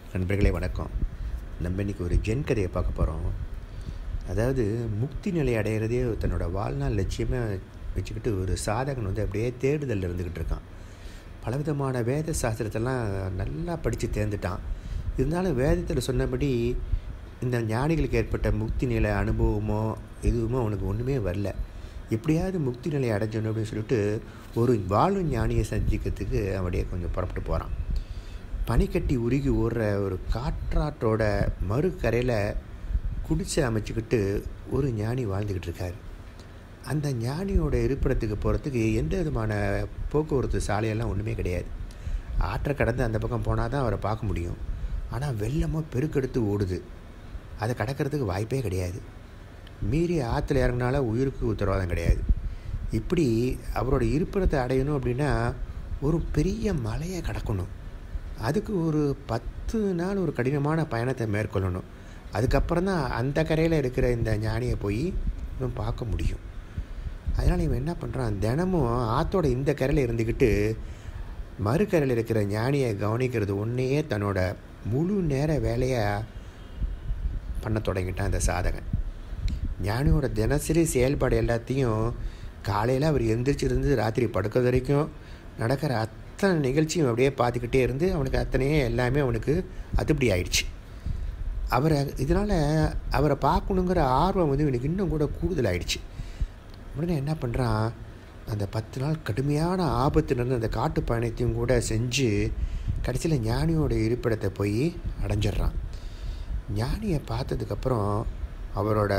நண்பர்களே வணக்கம் நம்ம இன்றைக்கி ஒரு ஜென் கதையை பார்க்க போகிறோம் அதாவது முக்தி நிலை அடையிறதே தன்னோட வாழ்நாள் லட்சியமாக வச்சுக்கிட்டு ஒரு சாதகன் வந்து அப்படியே தேடுதலில் இருந்துக்கிட்டு இருக்கான் பலவிதமான வேத சாஸ்திரத்தெல்லாம் நல்லா படித்து தேர்ந்துட்டான் இருந்தாலும் வேதத்தில் சொன்னபடி இந்த ஞானிகளுக்கு ஏற்பட்ட முக்தி நிலை அனுபவமோ எதுவுமோ அவனுக்கு ஒன்றுமே வரல எப்படியாவது முக்தி நிலை அடைஞ்சணும் அப்படின்னு சொல்லிட்டு ஒரு வாழும் ஞானியை சந்திக்கிறதுக்கு அவனுடைய கொஞ்சம் புறப்பட்டு போகிறான் பனிக்கட்டி உருகி ஓடுற ஒரு காற்றாற்றோட மறுக்கரையில் குடிசை அமைச்சுக்கிட்டு ஒரு ஞானி வாழ்ந்துக்கிட்டு இருக்கார் அந்த ஞானியோட இருப்பிடத்துக்கு போகிறதுக்கு எந்த விதமான போக்குவரத்து சாலையெல்லாம் ஒன்றுமே கிடையாது ஆற்றை கடந்து அந்த பக்கம் போனால் தான் அவரை பார்க்க முடியும் ஆனால் வெள்ளமாக பெருக்கெடுத்து ஓடுது அதை கடக்கிறதுக்கு வாய்ப்பே கிடையாது மீறி ஆற்றுல இறங்கினால உயிருக்கு உத்தரவாதம் கிடையாது இப்படி அவரோட இருப்பிடத்தை அடையணும் அப்படின்னா ஒரு பெரிய மலையை கடக்கணும் அதுக்கு ஒரு பத்து நாள் ஒரு கடினமான பயணத்தை மேற்கொள்ளணும் அதுக்கப்புறம் தான் அந்த கரையில் இருக்கிற இந்த ஞானியை போய் இவன் பார்க்க முடியும் அதனால் இவன் என்ன பண்ணுறான் தினமும் ஆற்றோட இந்த கரையில் இருந்துக்கிட்டு மறுக்கரையில் இருக்கிற ஞானியை கவனிக்கிறது ஒன்றையே தன்னோட முழு நேர வேலையை பண்ண தொடங்கிட்டான் அந்த சாதகன் ஞானியோட தினசரி செயல்பாடு எல்லாத்தையும் காலையில் அவர் எந்திரிச்சிருந்து ராத்திரி படுக்கிறது வரைக்கும் நடக்கிற அத்தனை நிகழ்ச்சியும் அப்படியே பார்த்துக்கிட்டே இருந்து அவனுக்கு அத்தனையே எல்லாமே அவனுக்கு அதுபடி ஆயிடுச்சு அவரை இதனால் அவரை பார்க்கணுங்கிற ஆர்வம் வந்து இவனுக்கு இன்னும் கூட கூடுதல் ஆயிடுச்சு உடனே என்ன பண்ணுறான் அந்த பத்து நாள் கடுமையான ஆபத்துலேருந்து அந்த காட்டு பயணத்தையும் கூட செஞ்சு கடைசியில் ஞானியோட இருப்பிடத்தை போய் அடைஞ்சிட்றான் ஞானியை பார்த்ததுக்கப்புறம் அவரோட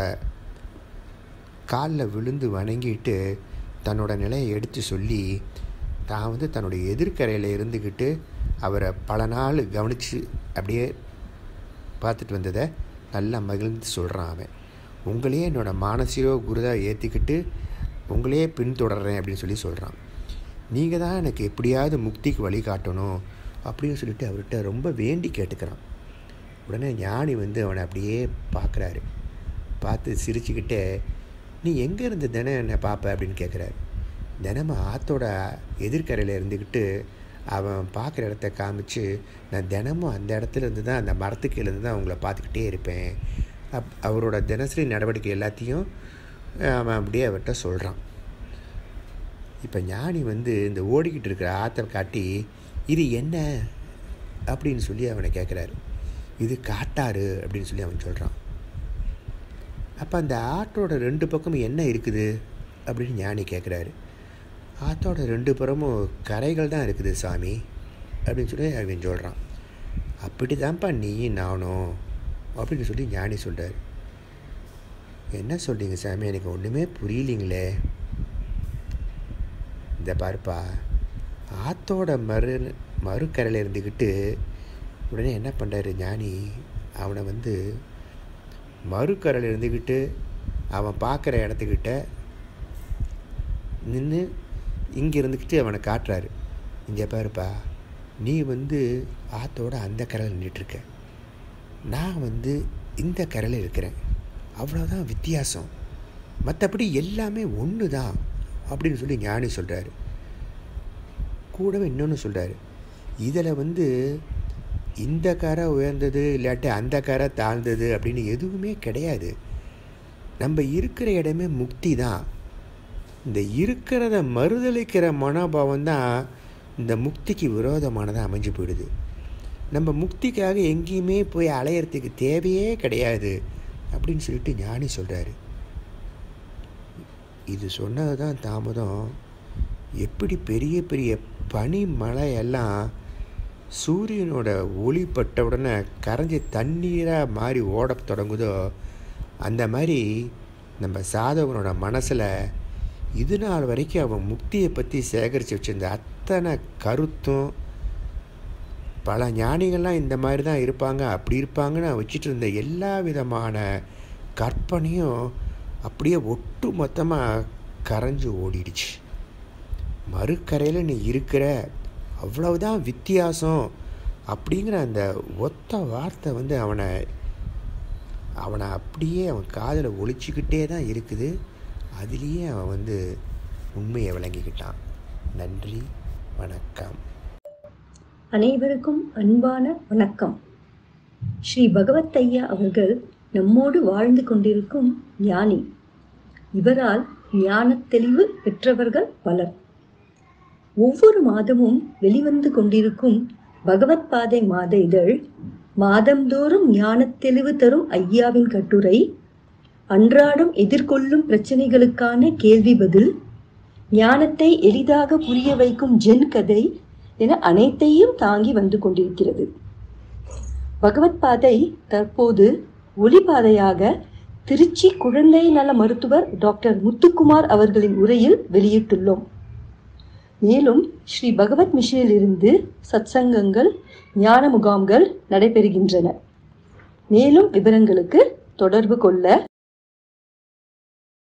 காலில் விழுந்து வணங்கிட்டு தன்னோட நிலையை எடுத்து சொல்லி தான் வந்து தன்னுடைய எதிர்கரையில் இருந்துக்கிட்டு அவரை பல நாள் கவனித்து அப்படியே பார்த்துட்டு வந்ததை நல்லா மகிழ்ந்து சொல்கிறான் அவன் உங்களையே என்னோடய மானசீரோ குருதாக ஏற்றிக்கிட்டு உங்களையே பின்தொடர்றேன் அப்படின்னு சொல்லி சொல்கிறான் நீங்கள் தான் எனக்கு எப்படியாவது முக்திக்கு வழி காட்டணும் அப்படின்னு சொல்லிட்டு அவர்கிட்ட ரொம்ப வேண்டி கேட்டுக்கிறான் உடனே ஞானி வந்து அவனை அப்படியே பார்க்குறாரு பார்த்து சிரிச்சுக்கிட்டே நீ எங்கே இருந்து தினம் என்னை பார்ப்ப அப்படின்னு கேட்குறாரு தினமும் ஆற்றோட எதிர்கரையில் இருந்துக்கிட்டு அவன் பார்க்குற இடத்த காமிச்சு நான் தினமும் அந்த இடத்துல இருந்து தான் அந்த மரத்துக்கீழேருந்து தான் அவங்கள பார்த்துக்கிட்டே இருப்பேன் அப் அவரோட தினசரி நடவடிக்கை எல்லாத்தையும் அவன் அப்படியே அவர்கிட்ட சொல்கிறான் இப்போ ஞானி வந்து இந்த ஓடிக்கிட்டு இருக்கிற ஆற்றை காட்டி இது என்ன அப்படின்னு சொல்லி அவனை கேட்குறாரு இது காட்டாறு அப்படின்னு சொல்லி அவன் சொல்கிறான் அப்போ அந்த ஆற்றோட ரெண்டு பக்கமும் என்ன இருக்குது அப்படின்னு ஞானி கேட்குறாரு ஆற்றோட ரெண்டு புறமும் கரைகள் தான் இருக்குது சாமி அப்படின்னு சொல்லி அவன் சொல்கிறான் அப்படி தான்ப்பா நீயும் நானும் அப்படின்னு சொல்லி ஞானி சொல்கிறார் என்ன சொல்கிறீங்க சாமி எனக்கு ஒன்றுமே புரியலிங்களே இந்த பாருப்பா ஆற்றோட மறு மறுக்கரையில் இருந்துக்கிட்டு உடனே என்ன பண்ணுறாரு ஞானி அவனை வந்து மறுக்கரையில் இருந்துக்கிட்டு அவன் பார்க்குற இடத்துக்கிட்ட நின்று இங்கே இருந்துக்கிட்டு அவனை காட்டுறாரு இங்கே பாருப்பா நீ வந்து ஆற்றோட அந்த கரையில் நின்றுட்டுருக்க நான் வந்து இந்த கரையில் இருக்கிறேன் அவ்வளோதான் வித்தியாசம் மற்றபடி எல்லாமே ஒன்று தான் அப்படின்னு சொல்லி ஞானி சொல்கிறாரு கூடவே இன்னொன்று சொல்கிறாரு இதில் வந்து இந்த கரை உயர்ந்தது இல்லாட்டி அந்த கரை தாழ்ந்தது அப்படின்னு எதுவுமே கிடையாது நம்ம இருக்கிற இடமே முக்தி தான் இந்த இருக்கிறத மறுதளிக்கிற மனோபாவம் தான் இந்த முக்திக்கு விரோதமானதாக அமைஞ்சு போயிடுது நம்ம முக்திக்காக எங்கேயுமே போய் அலையிறதுக்கு தேவையே கிடையாது அப்படின்னு சொல்லிட்டு ஞானி சொல்கிறாரு இது சொன்னது தான் தாமதம் எப்படி பெரிய பெரிய பனி மழையெல்லாம் சூரியனோட ஒளி பட்ட உடனே கரைஞ்சி தண்ணீராக மாறி ஓட தொடங்குதோ அந்த மாதிரி நம்ம சாதவனோட மனசில் இது நாள் வரைக்கும் அவன் முக்தியை பற்றி சேகரித்து வச்சுருந்த அத்தனை கருத்தும் பல ஞானிகள்லாம் இந்த மாதிரி தான் இருப்பாங்க அப்படி இருப்பாங்கன்னு வச்சுட்டு இருந்த எல்லா விதமான கற்பனையும் அப்படியே ஒட்டு மொத்தமாக கரைஞ்சு ஓடிடுச்சு மறுக்கரையில் நீ இருக்கிற அவ்வளவுதான் வித்தியாசம் அப்படிங்கிற அந்த ஒத்த வார்த்தை வந்து அவனை அவனை அப்படியே அவன் காதில் ஒழிச்சிக்கிட்டே தான் இருக்குது அதுலேயே அவன் வந்து உண்மையை விளங்கிக்கிட்டான் நன்றி வணக்கம் அனைவருக்கும் அன்பான வணக்கம் ஸ்ரீ பகவத் ஐயா அவர்கள் நம்மோடு வாழ்ந்து கொண்டிருக்கும் ஞானி இவரால் ஞானத் தெளிவு பெற்றவர்கள் பலர் ஒவ்வொரு மாதமும் வெளிவந்து கொண்டிருக்கும் பகவத் பாதை மாத இதழ் மாதந்தோறும் ஞானத் தெளிவு தரும் ஐயாவின் கட்டுரை அன்றாடம் எதிர்கொள்ளும் பிரச்சனைகளுக்கான கேள்வி பதில் ஞானத்தை எளிதாக புரிய வைக்கும் ஜென் கதை என அனைத்தையும் தாங்கி வந்து கொண்டிருக்கிறது பகவத் பாதை தற்போது ஒளிபாதையாக திருச்சி குழந்தை நல மருத்துவர் டாக்டர் முத்துக்குமார் அவர்களின் உரையில் வெளியிட்டுள்ளோம் மேலும் ஸ்ரீ பகவத் மிஷனில் இருந்து சத்சங்கங்கள் ஞான முகாம்கள் நடைபெறுகின்றன மேலும் விவரங்களுக்கு தொடர்பு கொள்ள